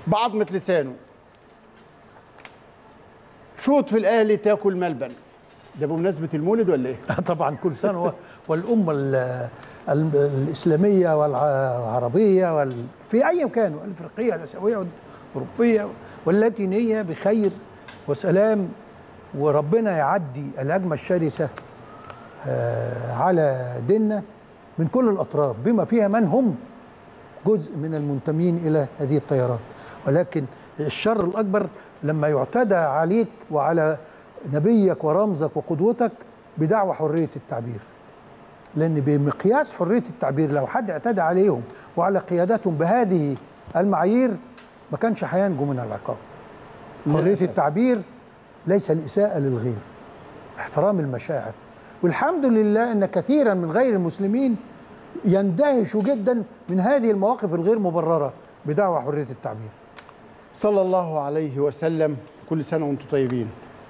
بعضمة لسانه شوط في الاهلي تاكل ملبن ده بمناسبة المولد ولا ايه؟ طبعا كل سنه و- والامه ال- ال- الاسلاميه والعربيه وال... في اي مكان الافريقيه الاسيويه والاوروبيه واللاتينيه بخير وسلام وربنا يعدي الهجمه الشرسه آه، على ديننا من كل الاطراف بما فيها من هم جزء من المنتمين الى هذه التيارات ولكن الشر الاكبر لما يعتدى عليك وعلى نبيك ورمزك وقدوتك بدعوى حريه التعبير لان بمقياس حريه التعبير لو حد اعتدى عليهم وعلى قياداتهم بهذه المعايير ما كانش هينجو من العقاب حريه للأسف. التعبير ليس الاساءه للغير احترام المشاعر والحمد لله ان كثيرا من غير المسلمين يندهشوا جدا من هذه المواقف الغير مبرره بدعوى حريه التعبير صلى الله عليه وسلم كل سنة وانتم طيبين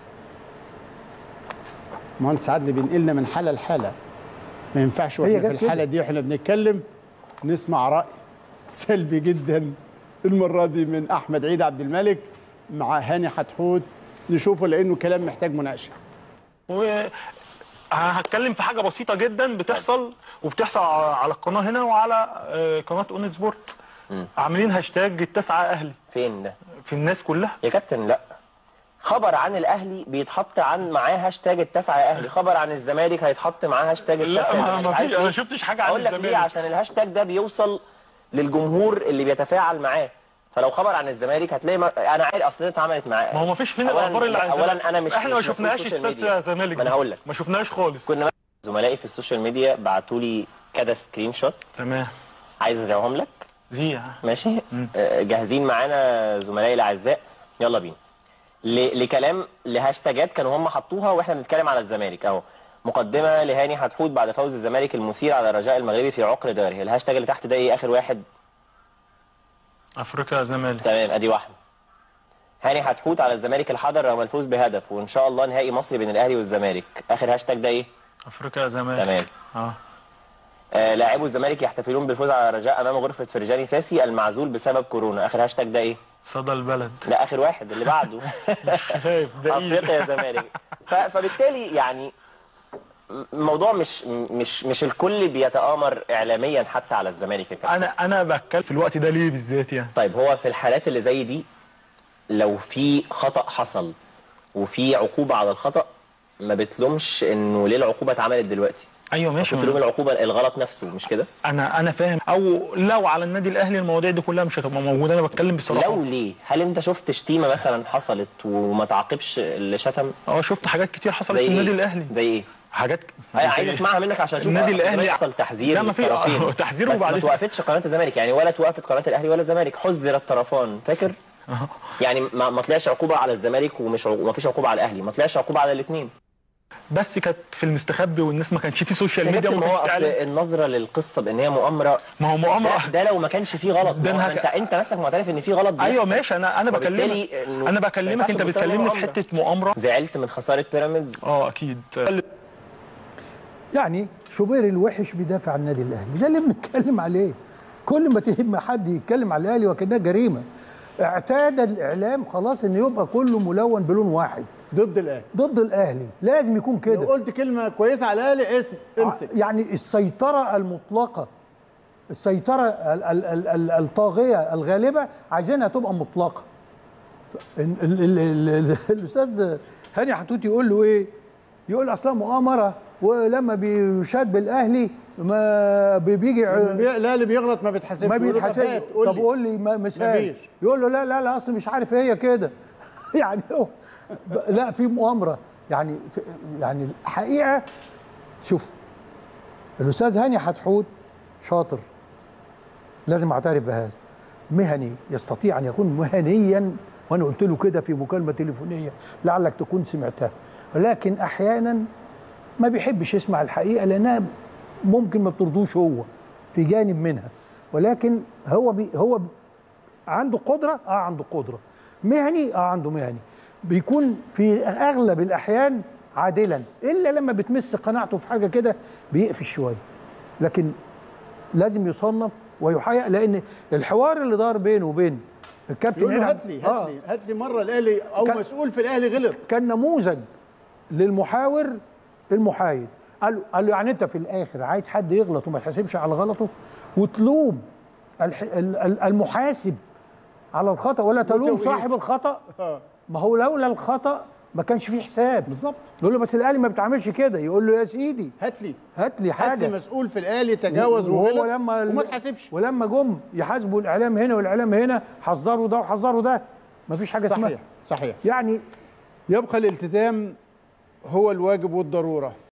مهندس عدلي بينقلنا من حالة لحالة ما ينفعش هي واحنا في جت الحالة دي واحنا بنتكلم نسمع رأي سلبي جدا المرة دي من أحمد عيد عبد الملك مع هاني حتحوت نشوفه لأنه كلام محتاج مناقشة وهتكلم في حاجه بسيطه جدا بتحصل وبتحصل على القناه هنا وعلى آه، قناه اون سبورت عاملين هاشتاج التسعه اهلي فين ده؟ في الناس كلها يا كابتن لا خبر عن الاهلي بيتحط عن معاه هاشتاج التسعه يا اهلي خبر عن الزمالك هيتحط معاه هاشتاج لا السادسه يا ما زمالك. ما عارف فيش انا ليه؟ ما شفتش حاجه عن اقول لك ليه الزمالك عشان الهاشتاج ده بيوصل للجمهور اللي بيتفاعل معاه فلو خبر عن الزمالك هتلاقي ما... انا عارف اصل دي اتعملت معاه ما هو ما فيش فين أولاً- الاخبار اللي عن الزمالك. اولا انا مش احنا ما مش مسؤول شفناهاش سوشيال السادسه ميديا. يا زمالك ما انا دي. هقول لك ما شفناهاش خالص كنا زملائي في السوشيال ميديا بعتوا لي كده سكرين شوت تمام عايز ازعهم لك زيع ماشي آه، جاهزين معانا زملائي الاعزاء يلا بينا ل- لكلام لهاشتاجات كانوا هم حطوها واحنا بنتكلم على الزمالك اهو مقدمه لهاني حتحوت بعد فوز الزمالك المثير على الرجاء المغربي في عقر داره الهاشتاج اللي تحت ده ايه اخر واحد افريقيا زمالك تمام ادي واحده هاني حتحوت على الزمالك الحضر رغم الفوز بهدف وان شاء الله نهائي مصري بين الاهلي والزمالك اخر هاشتاج ده ايه افريقيا زمالك تمام اه آه لاعبو الزمالك يحتفلون بالفوز على الرجاء امام غرفه فرجاني ساسي المعزول بسبب كورونا اخر هاشتاج ده ايه صدى البلد لا اخر واحد اللي بعده شايف ده افريقيا يا زمالك ف- فبالتالي يعني م- الموضوع مش مش مش الكل بيتآمر اعلاميا حتى على الزمالك يا كابتن. انا انا بتكلم في الوقت ده ليه بالذات يعني طيب هو في الحالات اللي زي دي لو في خطأ حصل وفي عقوبة على الخطأ ما بتلومش انه ليه العقوبة اتعملت دلوقتي ايوه ماشي بتلوم العقوبة الغلط نفسه مش كده انا انا فاهم او لو على النادي الاهلي المواضيع دي كلها مش هتبقى موجوده انا بتكلم بصراحه لو ليه هل انت شفت شتيمة مثلا حصلت وما تعاقبش اللي شتم اه شفت حاجات كتير حصلت زي في النادي إيه؟ الاهلي زي ايه حاجات انا زي عايز إيه؟ اسمعها منك عشان اشوف النادي أصل الأهلي- يحصل تحذير لا، ما في- للطرفين. آه، تحذير بس ما وبعدين- توقفتش قناه الزمالك يعني ولا توقفت قناه الاهلي ولا الزمالك حذر الطرفان فاكر يعني ما, ما طلعش عقوبه على الزمالك ومش عقوبة ما فيش عقوبه على الاهلي ما طلعش عقوبه على الاثنين بس كانت في المستخبي والناس ما كانش في سوشيال ميديا ما وما هو كانش في اصل إعلان. النظره للقصه بان هي مؤامره ما هو مؤامره ده, ده لو ما كانش فيه غلط ده ما هو أنا انت هك- انت نفسك معترف ان في غلط بيحصل. ايوه ماشي انا انا وبالتالي بكلمك إنه انا ما بكلمك ينفعش انت تبص لها بتكلمني في مؤامرة. حته مؤامره زعلت من خساره بيراميدز اه اكيد يعني شوبير الوحش بيدافع عن النادي الاهلي ده اللي بنتكلم عليه كل ما تهم حد يتكلم على الاهلي وكانها جريمه اعتاد الاعلام خلاص ان يبقى كله ملون بلون واحد ضد الاهلي ضد الاهلي لازم يكون لو كده قلت كلمه كويسه على الاهلي اسم امسك يعني السيطره المطلقه السيطره ال- ال- ال- ال- الطاغيه الغالبه عايزينها تبقى مطلقه ف- ال- ال- ال- ال- ال- الاستاذ هاني حتوت يقول له ايه يقول اصلا مؤامره ولما بيشاد بالاهلي ما بي- بيجي لما بي- الاهلي بيغلط ما بيتحاسبش ما يقول له طب بيتحسب هات، قول طب لي. قول لي ما- مثال مفيش. يقول له لا لا لا اصل مش عارف هي كده يعني هو ب- لا في مؤامره يعني في- يعني الحقيقه شوف الاستاذ هاني حتحوت شاطر لازم اعترف بهذا مهني يستطيع ان يكون مهنيا وانا قلت له كده في مكالمه تليفونيه لعلك تكون سمعتها ولكن احيانا ما بيحبش يسمع الحقيقه لانها ممكن ما بترضوش هو في جانب منها ولكن هو بي هو عنده قدره اه عنده قدره مهني اه عنده مهني بيكون في اغلب الاحيان عادلا الا لما بتمس قناعته في حاجه كده بيقفش شويه لكن لازم يصنف ويحقق لان الحوار اللي دار بينه وبين الكابتن يقول له هاني هات لي آه. هات لي هات لي مره الاهلي او كان- مسؤول في الاهلي غلط كان نموذج للمحاور المحايد قال له قال له يعني انت في الاخر عايز حد يغلط وما يحاسبش على غلطه وتلوم الح- ال- ال- المحاسب على الخطا ولا تلوم وتوقيت. صاحب الخطا آه. ما هو لولا الخطا ما كانش فيه حساب بالظبط يقول له بس الاهلي ما بتعملش كده يقول له يا سيدي هات لي هات لي هات لي حاجه مسؤول في الاهلي تجاوز وهو وغلط لما وما تحاسبش ولما جم يحاسبوا الاعلام هنا والاعلام هنا حذروا ده وحذروا ده ما فيش حاجه اسمها صحيح صحيح يعني يبقى الالتزام هو الواجب والضروره